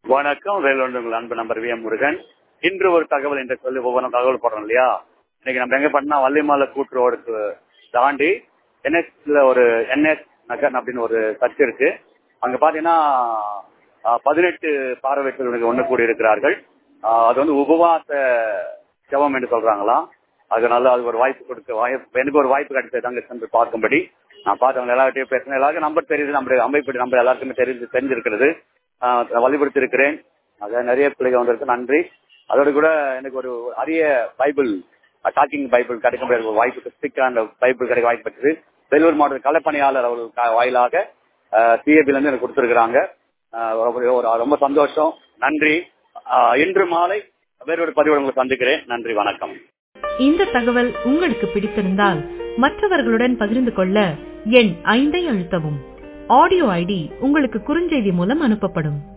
வணக்கம் வேலூர் உங்கள் அன்பு நம்பர் வி எம் முருகன் இன்று ஒரு தகவல் என்று சொல்லி ஒவ்வொரு தகவல் போடுறோம் இல்லையா இன்னைக்கு நம்ம எங்க பண்ணா வள்ளிமலை கூட்டு ரோடுக்கு தாண்டி என்எஸ்ல ஒரு என்எஸ் நகர் அப்படின்னு ஒரு சர்ச் இருக்கு அங்க பாத்தீங்கன்னா பதினெட்டு பார்வையற்றவர்களுக்கு ஒண்ணு கூடி இருக்கிறார்கள் ஆஹ் அது வந்து உபவாச ஜெபம் என்று சொல்றாங்களாம் அதனால அது ஒரு வாய்ப்பு கொடுக்க வாய்ப்பு எனக்கு ஒரு வாய்ப்பு கிடைச்சது அங்க சென்று பார்க்கும்படி நான் பார்த்தவங்க எல்லார்ட்டையும் பேசுறேன் எல்லாருக்கும் நம்பர் தெரியுது நம்முடைய அமைப்பு நம்பர் எல்லாருக்குமே தெரிஞ்சு தெரிஞ்சிருக்கிறது ஆஹ் வழிபடுத்தி இருக்கிறேன் அத நிறைய பிள்ளைகள் வந்திருக்கு நன்றி அதோடு கூட எனக்கு ஒரு அரிய பைபிள் டாக்கிங் பைபிள் கிடைக்க முடியாத ஒரு வாய்ப்பு ஸ்டிக் அந்த பைபிள் கிடைக்க வாய்ப்பு பெற்றது வேலூர் மாவட்ட களப்பணியாளர் அவர்கள் க- வாயிலாக சிஏபில இருந்து எனக்கு கொடுத்திருக்கிறாங்க ஆஹ் ஒரு- ஒரு ரொம்ப சந்தோஷம் நன்றி ஆஹ் இன்று மாலை வேறொரு பதிவோடு உங்களை சந்திக்கிறேன் நன்றி வணக்கம் இந்த தகவல் உங்களுக்கு பிடித்திருந்தால் மற்றவர்களுடன் பகிர்ந்து கொள்ள எண் ஐந்தை அழுத்தவும் ஆடியோ ஐடி உங்களுக்கு குறுஞ்செய்தி மூலம் அனுப்பப்படும்